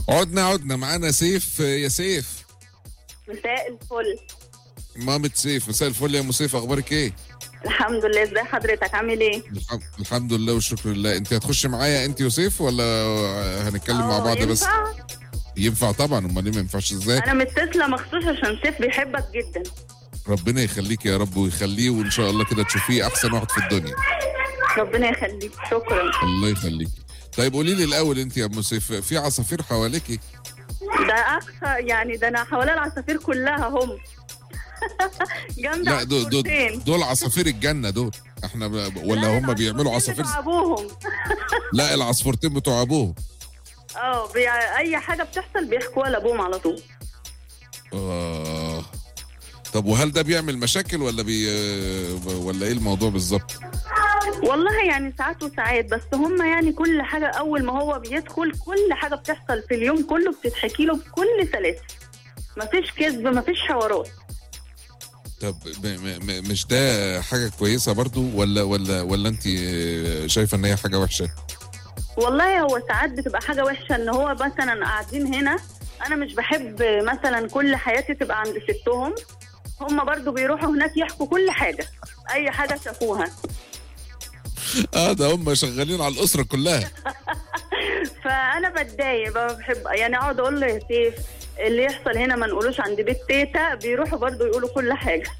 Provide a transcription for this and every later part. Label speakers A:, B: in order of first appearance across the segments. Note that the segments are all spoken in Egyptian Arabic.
A: عدنا عدنا معانا سيف يا سيف
B: مساء الفل
A: مامة سيف مساء الفل يا ام سيف اخبارك ايه
B: الحمد لله ازي حضرتك عامل ايه
A: الحم- الحمد لله والشكر لله انت هتخش معايا انت وسيف ولا هنتكلم مع
B: اه،
A: بعض بس
B: ينفع؟
A: ينفع طبعا امال ليه ما ينفعش ازاي
B: انا متصله مخصوص عشان سيف بيحبك جدا
A: ربنا يخليك يا رب ويخليه وان شاء الله كده تشوفيه احسن واحد في الدنيا
B: ربنا يخليك شكرا
A: الله يخليك طيب قولي لي الاول انت يا ام سيف في عصافير حواليكي
B: ده اقصى يعني ده انا حوالي العصافير كلها هم جنب
A: لا دول دول,
B: عصفورتين.
A: دول عصافير الجنه دول احنا ب... ولا هم بيعملوا عصافير
B: بتوع ابوهم
A: لا العصفورتين بتوع ابوهم
B: اه بي... اي حاجه بتحصل بيحكوها لابوهم على طول
A: آه. طب وهل ده بيعمل مشاكل ولا بي ولا ايه الموضوع بالظبط؟
B: والله يعني ساعات وساعات بس هم يعني كل حاجه اول ما هو بيدخل كل حاجه بتحصل في اليوم كله بتتحكي له بكل سلاسه مفيش كذب مفيش حوارات
A: طب م م م مش ده حاجه كويسه برضو ولا ولا ولا انت شايفه ان هي حاجه وحشه؟
B: والله هو ساعات بتبقى حاجة وحشة ان هو مثلا قاعدين هنا انا مش بحب مثلا كل حياتي تبقى عند ستهم هم برضو بيروحوا هناك يحكوا كل حاجة اي حاجة شافوها
A: اه ده هم شغالين على الاسره كلها
B: فانا بتضايق بقى بحب يعني اقعد اقول له يا سيف اللي يحصل هنا ما نقولوش عند بيت تيتا بيروحوا برضو يقولوا كل حاجة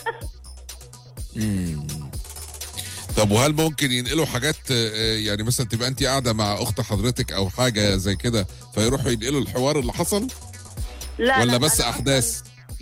A: مم. طب وهل ممكن ينقلوا حاجات آه، يعني مثلا تبقى انت قاعده مع اخت حضرتك او حاجه زي كده فيروحوا ينقلوا الحوار اللي حصل
B: لا
A: ولا
B: لا،
A: بس
B: أنا
A: احداث؟